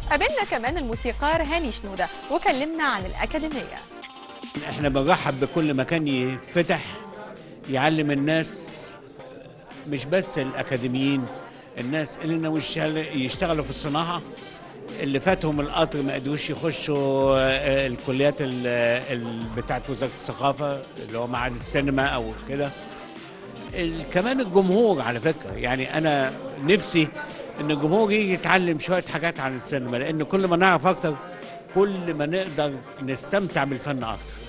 قابلنا كمان الموسيقار هاني شنودة وكلمنا عن الأكاديمية احنا بنرحب بكل مكان يفتح يعلم الناس مش بس الاكاديميين الناس اللي ناوي يشتغل- يشتغلوا في الصناعه اللي فاتهم القطر ما قدروش يخشوا آه، الكليات ال- ال- بتاعت وزاره الثقافه اللي هو معهد السينما او كده ال- كمان الجمهور على فكره يعني انا نفسي ان الجمهور يجي يتعلم شويه حاجات عن السينما لان كل ما نعرف اكتر كل ما نقدر نستمتع بالفن اكتر